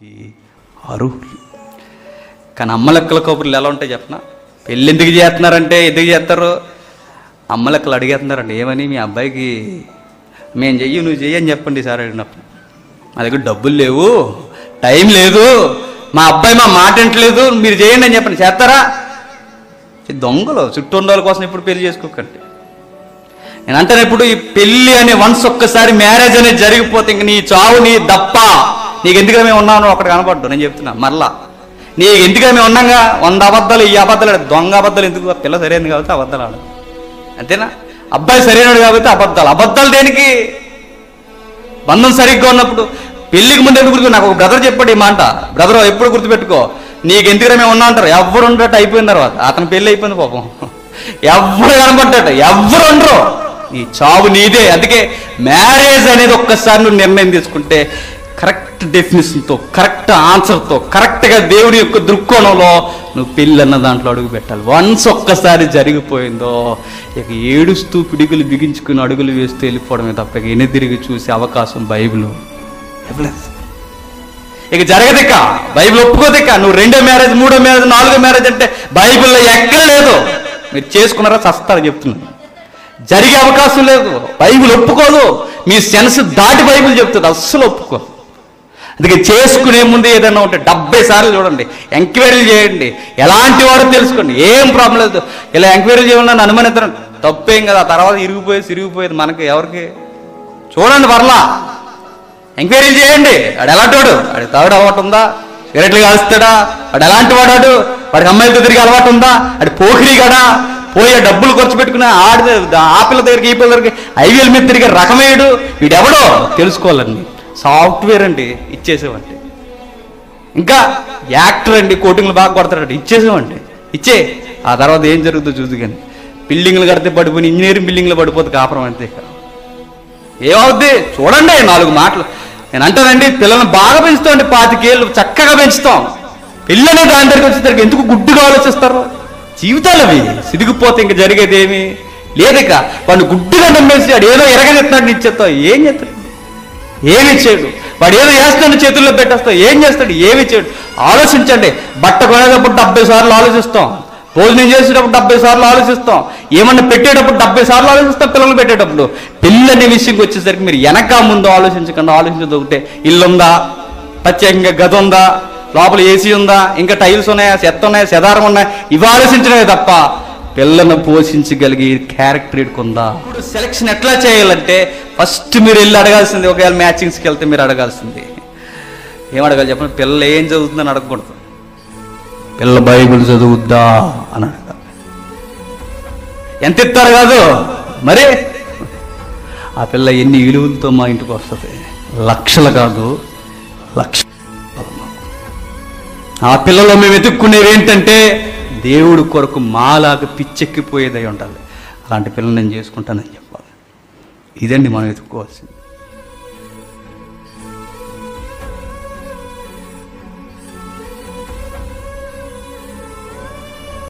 అర్హులు కానీ అమ్మ లెక్కల కబుర్లు ఎలా ఉంటాయి చెప్పనా పెళ్ళి ఎందుకు చేస్తున్నారంటే ఎందుకు చేస్తారు అమ్మ లెక్కలు అడిగేస్తున్నారండి ఏమని మీ అబ్బాయికి మేము చెయ్యి నువ్వు చెయ్యి అని చెప్పండి సార్ అడిగినప్పుడు మా దగ్గర డబ్బులు లేవు టైం లేదు మా అబ్బాయి మా మాట వింటలేదు మీరు చేయండి అని చెప్పండి చేస్తారా ఈ దొంగలు చుట్టూ ఉన్న వాళ్ళ కోసం ఇప్పుడు పెళ్లి చేసుకోకండి నేను అంటాను ఇప్పుడు ఈ పెళ్లి అనే వన్స్ ఒక్కసారి మ్యారేజ్ అనేది జరిగిపోతే ఇంక నీ చావు నీ దప్ప నీకు ఎందుకు మేము ఉన్నాను ఒకటి కనపడ్డు నేను చెప్తున్నా మరలా నీకు ఎందుకు మేము ఉన్నాగా వంద అబద్ధాలు ఈ అబద్ధాలు ఆడు. దొంగ అబద్ధాలు ఎందుకు ఆ పిల్ల సరైనది కాబట్టి అబద్ధాలు ఆడు అంతేనా అబ్బాయి సరైనడు కాబట్టి అబద్ధాలు అబద్ధాలు దేనికి బంధం సరిగ్గా ఉన్నప్పుడు పెళ్లికి ముందు ఎందుకు గుర్తు నాకు ఒక బ్రదర్ చెప్పాడు ఈ మాట బ్రదర్ ఎప్పుడు గుర్తుపెట్టుకో నీకు ఎందుకు మేము ఉన్నా అంటారు ఎవరు ఉండటట్టు అయిపోయిన తర్వాత అతని పెళ్లి అయిపోయింది పాపం ఎవరు కనపడ్డట ఎవరు ఉండరు నీ చావు నీదే అందుకే మ్యారేజ్ అనేది ఒక్కసారి నువ్వు నిర్ణయం తీసుకుంటే కరెక్ట్ డెఫినేషన్తో కరెక్ట్ ఆన్సర్తో కరెక్ట్గా దేవుడి యొక్క దృక్కోణంలో నువ్వు పెళ్ళి అన్న దాంట్లో అడుగు పెట్టాలి వన్స్ ఒక్కసారి జరిగిపోయిందో ఇక ఏడుస్తూ పిడుగులు బిగించుకుని అడుగులు వేస్తూ వెళ్ళిపోవడమే తప్ప ఇక ఎన్ని తిరిగి చూసే అవకాశం బైబిల్ ఇవ్వలేదు ఇక జరగదిక బైబిల్ ఒప్పుకోదిక నువ్వు రెండో మ్యారేజ్ మూడో మ్యారేజ్ నాలుగో మ్యారేజ్ అంటే బైబిల్లో ఎక్కడ లేదు మీరు చేసుకున్నారా చస్తారా చెప్తున్నాను జరిగే అవకాశం లేదు బైబిల్ ఒప్పుకోదు మీ సెన్స్ దాటి బైబిల్ చెప్తుంది అస్సలు ఒప్పుకో అందుకే చేసుకునే ముందు ఏదైనా ఉంటే డెబ్బై సార్లు చూడండి ఎంక్వైరీలు చేయండి ఎలాంటి వాడో తెలుసుకోండి ఏం ప్రాబ్లం లేదు ఇలా ఎంక్వైరీలు చేయండి నన్ను అనుమానిద్దరం తప్పేం కదా ఆ తర్వాత ఇరిగిపోయేది సిరిగిపోయేది మనకి ఎవరికి చూడండి పర్లా ఎంక్వైరీలు చేయండి వాడు ఎలాంటి వాడు వాడి తాగుడు అలవాటు ఉందా సిగరెట్లు కాలుస్తాడా వాడు ఎలాంటి వాడాడు వాడికి అమ్మాయిలతో తిరిగి అలవాటు ఉందా వాడి పోకిరి గడా పోయే డబ్బులు ఖర్చు పెట్టుకుని ఆడి ఆ పిల్ల దగ్గరికి ఈ పిల్ల దగ్గరికి ఐవీఎల్ మీద తిరిగే రకమేయుడు వీడెవడో తెలుసుకోవాలండి సాఫ్ట్వేర్ అండి ఇచ్చేసేవండి ఇంకా యాక్టర్ అండి కోటింగ్లు బాగా కొడతాడండి ఇచ్చేసేవండి ఇచ్చే ఆ తర్వాత ఏం జరుగుతుందో చూసి కానీ బిల్డింగ్లు కడితే పడిపోయి ఇంజనీరింగ్ బిల్డింగ్లు పడిపోతే కాపురం అంతే ఇక. ఏమవుద్ది చూడండి నాలుగు మాటలు నేను అంటానండి పిల్లల్ని బాగా పెంచుతామండి పాతికేళ్ళు చక్కగా పెంచుతాం పిల్లని దాని దగ్గరికి వచ్చేసరికి ఎందుకు గుడ్డుగా ఆలోచిస్తారు జీవితాలు అవి సిరిగిపోతే ఇంక జరిగేది ఏమి లేదిక వాడిని గుడ్డుగా నమ్మేసి వాడు ఏదో ఎరగనెత్తున్నాడు ఇచ్చేస్తావు ఏం చేస్తాడు ఏమి చేయడు వాడు ఏదో చేస్తాడు చేతుల్లో పెట్టేస్తావు ఏం చేస్తాడు ఏమి చేయడు ఆలోచించండి బట్ట కొనేటప్పుడు డెబ్బై సార్లు ఆలోచిస్తాం భోజనం చేసేటప్పుడు డెబ్బై సార్లు ఆలోచిస్తాం ఏమన్నా పెట్టేటప్పుడు డెబ్బై సార్లు ఆలోచిస్తాం పిల్లలు పెట్టేటప్పుడు పిల్లని విషయంకి వచ్చేసరికి మీరు వెనక ముందు ఆలోచించకుండా ఆలోచించదు ఒకటే ఇల్లు ఉందా ప్రత్యేకంగా గది ఉందా లోపల ఏసీ ఉందా ఇంకా టైల్స్ ఉన్నాయా చెత్త ఉన్నాయా సెదారం ఉన్నాయా ఇవి ఆలోచించడమే తప్ప పిల్లను పోషించగలిగే క్యారెక్టర్ ఇడుకుందా ఇప్పుడు సెలక్షన్ ఎట్లా చేయాలంటే ఫస్ట్ మీరు వెళ్ళి అడగాల్సింది ఒకవేళ మ్యాచింగ్స్కి వెళ్తే మీరు అడగాల్సింది ఏం అడగాలి చెప్పండి పిల్ల ఏం చదువుతుందని అడగకూడదు పిల్ల బైబిల్ చదువుద్దా అని అడగాలి ఎంత ఇస్తారు కాదు మరి ఆ పిల్ల ఎన్ని విలువలతో మా ఇంటికి వస్తుంది లక్షలు కాదు లక్ష ఆ పిల్లలో మేము వెతుక్కునేవి ఏంటంటే దేవుడు కొరకు మాలాగా పిచ్చెక్కిపోయేదై ఉండాలి అలాంటి పిల్లలు నేను చేసుకుంటానని చెప్పాలి ఇదండి మనం వెతుక్కోవాల్సింది